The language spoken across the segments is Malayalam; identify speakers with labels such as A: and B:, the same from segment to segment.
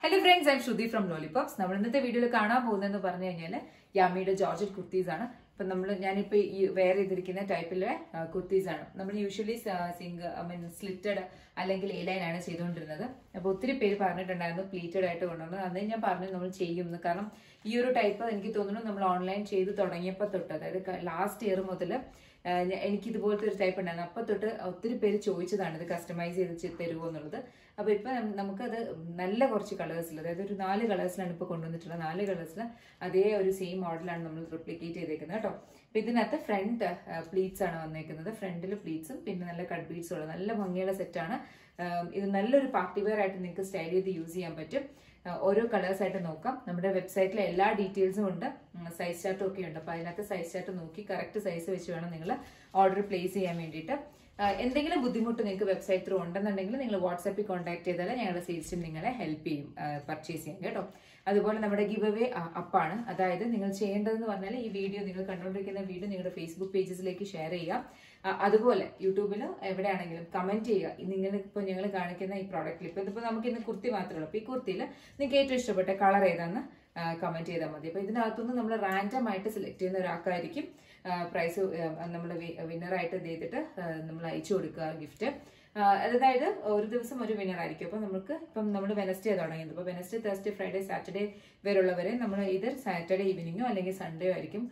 A: hello friends I'm Shruti from Lollipops നമ്മൾ ഇന്നത്തെ വീഡിയോയിൽ കാണാൻ പോകുന്നതെന്ന് പറഞ്ഞു കഴിഞ്ഞാൽ യാമിയുടെ ജോർജറ്റ് കുർത്തീസ് ആണ് ഇപ്പം നമ്മൾ ഞാനിപ്പോൾ ഈ വെയർ ചെയ്തിരിക്കുന്ന ടൈപ്പിലെ കുർത്തീസ് ആണ് നമ്മൾ യൂഷ്വലി സിംഗ് ഐ മീൻ സ്ലിറ്റഡ് അല്ലെങ്കിൽ എ ലൈൻ ആണ് ചെയ്തുകൊണ്ടിരുന്നത് അപ്പോൾ ഒത്തിരി പേര് പറഞ്ഞിട്ടുണ്ടായിരുന്നു പ്ലീറ്റഡ് ആയിട്ട് കൊണ്ടുവന്നു അന്നേ ഞാൻ പറഞ്ഞു നമ്മൾ ചെയ്യുമെന്ന് കാരണം ഈ ഒരു ടൈപ്പ് എനിക്ക് തോന്നുന്നു നമ്മൾ ഓൺലൈൻ ചെയ്ത് തുടങ്ങിയപ്പോൾ തൊട്ട് അതായത് ലാസ്റ്റ് ഇയർ മുതൽ എനിക്ക് ഇതുപോലത്തെ ഒരു ടൈപ്പ് ഉണ്ടായിരുന്നു അപ്പോൾ തൊട്ട് ഒത്തിരി പേര് ചോദിച്ചതാണ് ഇത് കസ്റ്റമൈസ് ചെയ്ത് തരുമോ എന്നുള്ളത് അപ്പോൾ ഇപ്പം നമുക്കത് നല്ല കുറച്ച് കളേഴ്സിൽ അതായത് ഒരു നാല് കളേഴ്സിലാണ് ഇപ്പോൾ കൊണ്ടുവന്നിട്ടുള്ളത് നാല് കളേഴ്സിൽ അതേ ഒരു സെയിം മോഡലാണ് നമ്മൾ റിപ്ലിക്കേറ്റ് ചെയ്തേക്കുന്നത് കേട്ടോ അപ്പം ഇതിനകത്ത് ഫ്രണ്ട് പ്ലീറ്റ്സ് ആണ് വന്നേക്കുന്നത് ഫ്രണ്ടിൽ പ്ലീറ്റ്സും പിന്നെ നല്ല കട്ട് ബീഡ്സും ഉള്ള നല്ല ഭംഗിയുള്ള സെറ്റാണ് ഇത് നല്ലൊരു പാർട്ടി വെയർ ആയിട്ട് നിങ്ങൾക്ക് സ്റ്റൈൽ ചെയ്ത് യൂസ് ചെയ്യാൻ പറ്റും ഓരോ കളേഴ്സ് ആയിട്ട് നോക്കാം നമ്മുടെ വെബ്സൈറ്റിലെ എല്ലാ ഡീറ്റെയിൽസും ഉണ്ട് സൈസ് ചാർട്ടും ഒക്കെ ഉണ്ട് അപ്പോൾ അതിനകത്ത് സൈസ് ചാർട്ട് നോക്കി കറക്റ്റ് സൈസ് വെച്ച് വേണം നിങ്ങൾ ഓർഡർ പ്ലേസ് ചെയ്യാൻ വേണ്ടിയിട്ട് എന്തെങ്കിലും ബുദ്ധിമുട്ട് നിങ്ങൾക്ക് വെബ്സൈറ്റ് ത്രൂ ഉണ്ടെന്നുണ്ടെങ്കിൽ നിങ്ങൾ വാട്സാപ്പിൽ കോൺടാക്ട് ചെയ്താൽ ഞങ്ങളുടെ സെയിൽസ് ടീം നിങ്ങളെ ഹെൽപ്പ് ചെയ്യും പർച്ചേസ് ചെയ്യാൻ കേട്ടോ അതുപോലെ നമ്മുടെ ഗിവ് അവേ അപ്പാണ് അതായത് നിങ്ങൾ ചെയ്യേണ്ടതെന്ന് പറഞ്ഞാൽ ഈ വീഡിയോ നിങ്ങൾ കണ്ടുകൊണ്ടിരിക്കുന്ന വീഡിയോ നിങ്ങളുടെ ഫേസ്ബുക്ക് പേജസിലേക്ക് ഷെയർ ചെയ്യുക അതുപോലെ യൂട്യൂബിൽ എവിടെയാണെങ്കിലും കമന്റ് ചെയ്യുക നിങ്ങൾ ഇപ്പോൾ ഞങ്ങൾ കാണിക്കുന്ന ഈ പ്രോഡക്റ്റിൽ ഇപ്പോൾ ഇതിപ്പോൾ നമുക്ക് ഇന്ന് കുർത്തി മാത്രമേ ഉള്ളൂ അപ്പോൾ ഈ കുർത്തിയിൽ നിങ്ങൾക്ക് ഏറ്റവും ഇഷ്ടപ്പെട്ട കളർ ഏതാന്ന് കമന്റ് ചെയ്താൽ മതി അപ്പോൾ ഇതിനകത്തുനിന്ന് നമ്മൾ റാൻഡം ആയിട്ട് സെലക്ട് ചെയ്യുന്ന ഒരാൾക്കായിരിക്കും പ്രൈസ് നമ്മൾ വിന്നറായിട്ട് ഇത് ചെയ്തിട്ട് നമ്മൾ അയച്ചു കൊടുക്കുക ഗിഫ്റ്റ് അതായത് ഒരു ദിവസം ഒരു വിന്നർ ആയിരിക്കും അപ്പോൾ നമുക്ക് ഇപ്പം നമ്മൾ വെനസ്ഡേ തുടങ്ങിയത് അപ്പോൾ വെനസ്ഡേ തേഴ്സ്ഡേ ഫ്രൈഡേ സാറ്റർഡേ വരെയുള്ളവരെ നമ്മൾ ഇത് സാറ്റർഡേ ഈവനിങ്ങോ അല്ലെങ്കിൽ സൺഡേയോ ആയിരിക്കും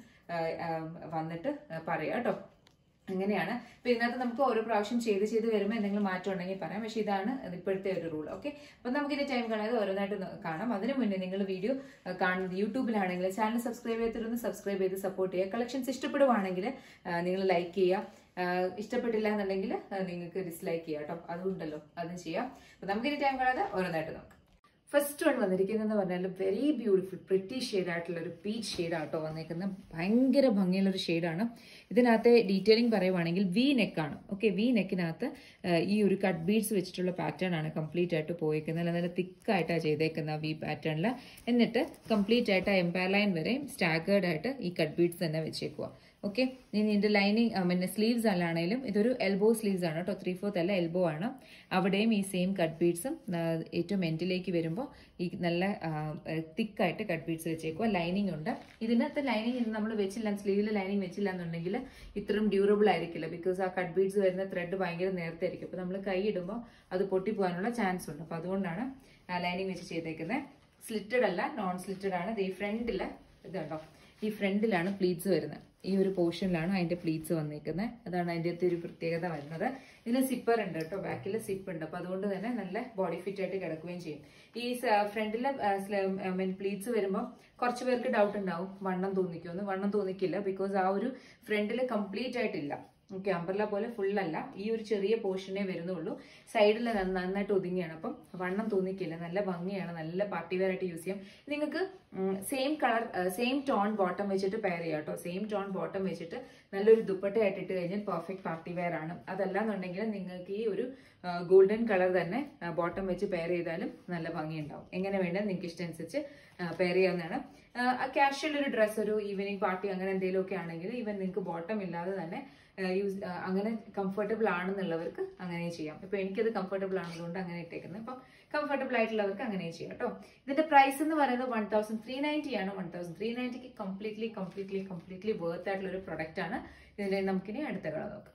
A: വന്നിട്ട് പറയാം കേട്ടോ അങ്ങനെയാണ് അപ്പൊ ഇതിനകത്ത് നമുക്ക് ഓരോ പ്രാവശ്യം ചെയ്ത് ചെയ്ത് വരുമ്പോൾ എന്തെങ്കിലും മാറ്റം ഉണ്ടെങ്കിൽ പറയാം പക്ഷേ ഇതാണ് ഇപ്പോഴത്തെ ഒരു റൂൾ ഓക്കെ അപ്പൊ നമുക്ക് ഇതിന്റെ ടൈം കാണാതെ ഓരോന്നായിട്ട് കാണാം അതിനു മുന്നേ നിങ്ങൾ വീഡിയോ കാണുന്നത് യൂട്യൂബിലാണെങ്കിൽ ചാനൽ സബ്സ്ക്രൈബ് ചെയ്തിരുന്ന് സബ്സ്ക്രൈബ് ചെയ്ത് സപ്പോർട്ട് ചെയ്യുക കളക്ഷൻസ് ഇഷ്ടപ്പെടുവാണെങ്കിൽ നിങ്ങൾ ലൈക്ക് ചെയ്യുക ഇഷ്ടപ്പെട്ടില്ല എന്നുണ്ടെങ്കിൽ നിങ്ങൾക്ക് ഡിസ്ലൈക്ക് ചെയ്യാം കേട്ടോ അതുകൊണ്ടല്ലോ അതും ചെയ്യാം അപ്പൊ നമുക്ക് ഇനി ടൈം കാണാതെ ഓരോന്നായിട്ട് നോക്കാം ഫസ്റ്റ് വൺ വന്നിരിക്കുന്നതെന്ന് പറഞ്ഞാൽ വെരി ബ്യൂട്ടിഫുൾ പ്രിറ്റി ഷെയ്ഡ് ആയിട്ടുള്ള ഒരു പീച്ച് ഷെയ്ഡ് ആട്ടോ വന്നേക്കുന്നത് ഭയങ്കര ഭംഗിയുള്ള ഒരു ഷെയ്ഡാണ് ഇതിനകത്ത് ഡീറ്റെയിലിംഗ് പറയുവാണെങ്കിൽ വി നെക്കാണ് ഓക്കെ വി നെക്കിനകത്ത് ഈ ഒരു കട്ട് ബീഡ്സ് വെച്ചിട്ടുള്ള പാറ്റേൺ ആണ് കംപ്ലീറ്റ് ആയിട്ട് പോയേക്കുന്നത് നല്ല തിക്കായിട്ടാണ് ചെയ്തേക്കുന്ന വി പാറ്റേണിൽ എന്നിട്ട് കംപ്ലീറ്റ് ആയിട്ട് എംപയർ ലൈൻ വരെ സ്റ്റാഗേർഡ് ആയിട്ട് ഈ കട്ട് ബീഡ്സ് തന്നെ വെച്ചേക്കുക ഓക്കെ ഇനി ഇതിന്റെ ലൈനിങ് പിന്നെ സ്ലീവ്സ് അല്ലാണേലും ഇതൊരു എൽബോ സ്ലീവ്സ് ആണ് കേട്ടോ ത്രീ ഫോർത്ത് അല്ല എൽബോ ആണ് അവിടെയും ഈ സെയിം കട്ട് ബീഡ്സും ഏറ്റവും എൻഡിലേക്ക് വരുമ്പോൾ ഈ നല്ല തിക്കായിട്ട് കട്ട് ബീഡ്സ് വെച്ചേക്കുക ലൈനിങ് ഉണ്ട് ഇതിനകത്ത് ലൈനിങ് ഇത് നമ്മൾ വെച്ചില്ല സ്ലീവിൽ ലൈനിങ് വെച്ചില്ല എന്നുണ്ടെങ്കിൽ ഇത്രയും ഡ്യൂറബിൾ ആയിരിക്കില്ല ബിക്കോസ് ആ കട്ട് ബീഡ്സ് വരുന്ന ത്രെഡ് ഭയങ്കര നേരത്തെ ആയിരിക്കും അപ്പോൾ നമ്മൾ കൈ ഇടുമ്പോൾ അത് പൊട്ടിപ്പോകാനുള്ള ചാൻസ് ഉണ്ട് അപ്പോൾ അതുകൊണ്ടാണ് ലൈനിങ് വെച്ച് ചെയ്തേക്കുന്നത് സ്ലിറ്റഡ് അല്ല നോൺ സ്ലിറ്റഡ് ആണ് ഈ ഫ്രണ്ടിൽ ഇതുണ്ടോ ഈ ഫ്രണ്ടിലാണ് പ്ലീറ്റ്സ് വരുന്നത് ഈ ഒരു പോർഷനിലാണ് അതിന്റെ പ്ലീറ്റ്സ് വന്നിരിക്കുന്നത് അതാണ് അതിൻ്റെ ഒരു പ്രത്യേകത വരുന്നത് ഇതിന് സിപ്പർ ഉണ്ട് കേട്ടോ ബാക്കിൽ സിപ്പ് ഉണ്ട് അപ്പൊ അതുകൊണ്ട് തന്നെ നല്ല ബോഡി ഫിറ്റ് ആയിട്ട് കിടക്കുകയും ചെയ്യും ഈ ഫ്രണ്ടിലെ മീൻ പ്ലീറ്റ്സ് വരുമ്പോൾ കുറച്ച് പേർക്ക് ഡൗട്ട് ഉണ്ടാവും വണ്ണം തോന്നിക്കുമെന്ന് വണ്ണം തോന്നിക്കില്ല ബിക്കോസ് ആ ഒരു ഫ്രണ്ടിൽ കംപ്ലീറ്റ് ആയിട്ടില്ല ഓക്കെ അമ്പർല പോലെ ഫുൾ അല്ല ഈ ഒരു ചെറിയ പോർഷനേ വരുന്നുള്ളൂ സൈഡിൽ നന്നായിട്ട് ഒതുങ്ങിയാണ് അപ്പം വണ്ണം തോന്നിക്കില്ല നല്ല ഭംഗിയാണ് നല്ല പാർട്ടി വെയർ ആയിട്ട് യൂസ് ചെയ്യാം നിങ്ങൾക്ക് same colour same tone bottom വെച്ചിട്ട് പെയർ ചെയ്യാം കേട്ടോ സെയിം ടോൺ ബോട്ടം വെച്ചിട്ട് നല്ലൊരു ദുപ്പട്ടയായിട്ട് ഇട്ട് കഴിഞ്ഞാൽ പെർഫെക്റ്റ് പാർട്ടി വെയർ ആണ് അതല്ല എന്നുണ്ടെങ്കിൽ നിങ്ങൾക്ക് ഈ ഒരു ഗോൾഡൻ കളർ തന്നെ ബോട്ടം വെച്ച് പെയർ ചെയ്താലും നല്ല ഭംഗിയുണ്ടാവും എങ്ങനെ വേണ്ടത് നിങ്ങൾക്ക് ഇഷ്ടമനുസരിച്ച് പെയർ ചെയ്യാവുന്നതാണ് കാഷ്വൽ ഒരു ഡ്രസ്സ് ഒരു ഈവനിങ് പാർട്ടി അങ്ങനെ എന്തെങ്കിലും ഒക്കെ ആണെങ്കിൽ ഈവൻ നിങ്ങൾക്ക് ബോട്ടം ഇല്ലാതെ തന്നെ യൂസ് അങ്ങനെ കംഫർട്ടബിൾ ആണെന്നുള്ളവർക്ക് അങ്ങനെ ചെയ്യാം ഇപ്പൊ എനിക്കത് കംഫർട്ടബിൾ ആണതുകൊണ്ട് അങ്ങനെ ഇട്ടേക്കുന്നത് അപ്പം കംഫർട്ടബിൾ ആയിട്ടുള്ളവർക്ക് അങ്ങനെ ചെയ്യാം കേട്ടോ ഇതിന്റെ പ്രൈസ് എന്ന് പറയുന്നത് വൺ തൗസൻഡ് ത്രീ നയൻറ്റി ആണ് വൺ തൗസൻഡ് ത്രീ നയൻറ്റിക്ക് കംപ്ലീറ്റ്ലി കംപ്ലീറ്റ്ലി കംപ്ലീറ്റ്ലി വേർത്ത് ആയിട്ടുള്ള ഒരു പ്രൊഡക്റ്റ് ആണ് ഇതിന്റെ നമുക്കിനി അടുത്ത കളർ നോക്കാം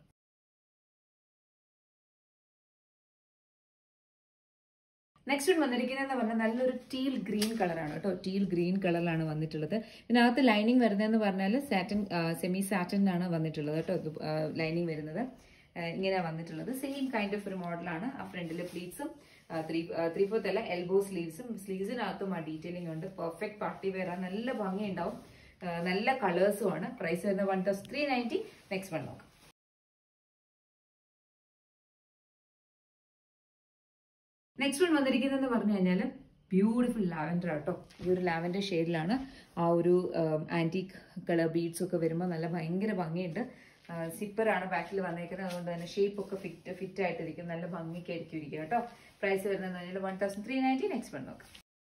A: നെക്സ്റ്റ് വൺ വന്നിരിക്കുന്നതെന്ന് പറഞ്ഞാൽ നല്ലൊരു ടീൽ ഗ്രീൻ കളറാണ് കേട്ടോ ടീൽ ഗ്രീൻ കളറിലാണ് വന്നിട്ടുള്ളത് ഇതിനകത്ത് ലൈനിങ് വരുന്നതെന്ന് പറഞ്ഞാൽ സാറ്റൻ സെമി സാറ്റനിലാണ് വന്നിട്ടുള്ളത് കേട്ടോ ലൈനിങ് വരുന്നത് ഇങ്ങനെ വന്നിട്ടുള്ളത് സെയിം കൈൻഡ് ഓഫ് ഒരു മോഡലാണ് ആ ഫ്രണ്ടിൽ പ്ലീറ്റ്സും ത്രീ ത്രീ ഫോർത്ത് അല്ല എൽബോ സ്ലീവ്സും സ്ലീവ്സിനകത്തും ആ ഡീറ്റെയിലിംഗ് ഉണ്ട് പെർഫെക്റ്റ് പാർട്ടി വെയർ ആണ് നല്ല ഭംഗി ഉണ്ടാവും നല്ല കളേഴ്സും ആണ് പ്രൈസ് വരുന്നത് one thousand three ninety next one നോക്കാം നെക്സ്റ്റ് വൺ വന്നിരിക്കുന്നതെന്ന് പറഞ്ഞു കഴിഞ്ഞാൽ ബ്യൂട്ടിഫുൾ ലാവൻഡർ ആട്ടോ ഈ ഒരു ലാവൻഡർ ഷെയ്ഡിലാണ് ആ ഒരു ആൻറ്റീക് കളർ ബീഡ്സ് ഒക്കെ വരുമ്പോൾ നല്ല ഭയങ്കര ഭംഗിയുണ്ട് സിപ്പറാണ് ബാക്കിൽ വന്നേക്കുന്നത് അതുകൊണ്ട് തന്നെ ഷേപ്പ് ഒക്കെ ഫിറ്റ് ഫിറ്റ് ആയിട്ടിരിക്കും നല്ല ഭംഗിക്കായിരിക്കും ഇരിക്കുക കേട്ടോ പ്രൈസ് വരുന്നത് പറഞ്ഞാൽ one thousand three ninety next one നോക്കാം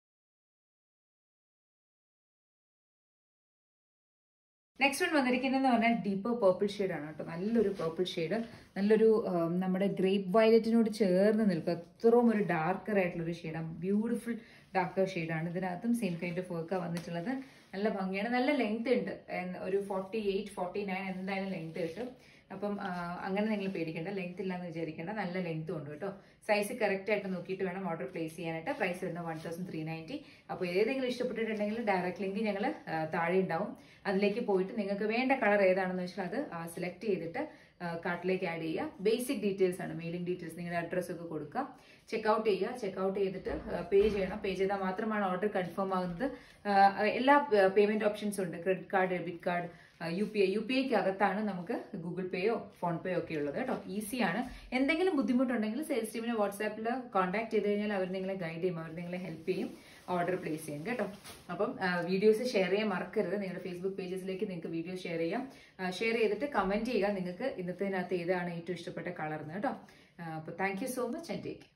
A: നെക്സ്റ്റ് വൺ വന്നിരിക്കുന്നതെന്ന് പറഞ്ഞാൽ ഡീപ്പർ പേർപ്പിൾ ആണ് കേട്ടോ നല്ലൊരു പേർപ്പിൾ ഷെയ്ഡ് നല്ലൊരു ആം, നമ്മുടെ ഗ്രേപ്പ് വയലറ്റിനോട് ചേർന്ന് നിൽക്കും അത്രയും ഒരു ഡാർക്കർ ആയിട്ടുള്ള ഒരു ഷെയ്ഡാണ് ബ്യൂട്ടിഫുൾ ഡാർക്കർ ഷെയ്ഡാണ് ഇതിനകത്തും സെയിം കൈൻഡ് ഓഫ് വർക്കാണ് വന്നിട്ടുള്ളത് നല്ല ഭംഗിയാണ് നല്ല ലെങ്ത് ഉണ്ട് എന്ന് ഒരു ഫോർട്ടി എയ്റ്റ് ഫോർട്ടി നയൻ എന്തായാലും ലെങ്ത് കിട്ടും അപ്പം ആ, അങ്ങനെ നിങ്ങൾ പേടിക്കേണ്ട ലെങ്ത് ഇല്ലാന്ന് വിചാരിക്കേണ്ട നല്ല ലെങ്ത്തും ഉണ്ട് കേട്ടോ സൈസ് കറക്റ്റ് ആയിട്ട് നോക്കിയിട്ട് വേണം ഓർഡർ പ്ലേസ് ചെയ്യാനായിട്ട് പ്രൈസ് വരുന്നത് വൺ തൗസൻഡ് ത്രീ നയൻറ്റി അപ്പോൾ ഏതെങ്കിലും ഇഷ്ടപ്പെട്ടിട്ടുണ്ടെങ്കിൽ ഡയറക്റ്റ് ലിങ്ക് ഞങ്ങൾ താഴെ ഉണ്ടാവും അതിലേക്ക് പോയിട്ട് നിങ്ങൾക്ക് വേണ്ട കളർ ഏതാണെന്ന് വെച്ചാൽ അത് സെലക്ട് ചെയ്തിട്ട് കാർട്ടിലേക്ക് ആഡ് ചെയ്യുക ബേസിക് ഡീറ്റെയിൽസ് ആണ് മെയിലിംഗ് ഡീറ്റെയിൽസ് നിങ്ങളുടെ അഡ്രസ്സ് ഒക്കെ കൊടുക്കുക ചെക്ക്ഔട്ട് ചെയ്യുക ചെക്ക്ഔട്ട് ചെയ്തിട്ട് പേ ചെയ്യണം പേ ചെയ്താൽ മാത്രമാണ് ഓർഡർ കൺഫേം ആകുന്നത് ആ, എല്ലാ പേയ്മെന്റ് ഓപ്ഷൻസ് ഉണ്ട് credit card debit card U P I U P ഐക്ക് അകത്താണ് നമുക്ക് ഗൂഗിൾ പേയോ ഫോൺ പേയോ ഒക്കെ ഉള്ളത് കേട്ടോ ഈസിയാണ് എന്തെങ്കിലും ബുദ്ധിമുട്ടുണ്ടെങ്കിൽ സെയിൽസ് ടീമിനെ വാട്സാപ്പിൽ കോൺടാക്ട് ചെയ്ത് കഴിഞ്ഞാൽ അവർ നിങ്ങളെ ഗൈഡ് ചെയ്യും അവർ നിങ്ങളെ ഹെൽപ്പ് ചെയ്യും ഓർഡർ പ്ലേസ് ചെയ്യും കേട്ടോ അപ്പം വീഡിയോസ് ഷെയർ ചെയ്യാൻ മറക്കരുത് നിങ്ങളുടെ ഫേസ്ബുക്ക് പേജസിലേക്ക് നിങ്ങൾക്ക് വീഡിയോ ഷെയർ ചെയ്യാം ഷെയർ ചെയ്തിട്ട് കമന്റ് ചെയ്യുക നിങ്ങൾക്ക് ഇന്നത്തേനകത്ത് ഏതാണ് ഏറ്റവും ഇഷ്ടപ്പെട്ട കളർന്ന് കേട്ടോ അപ്പോൾ thank you so much and take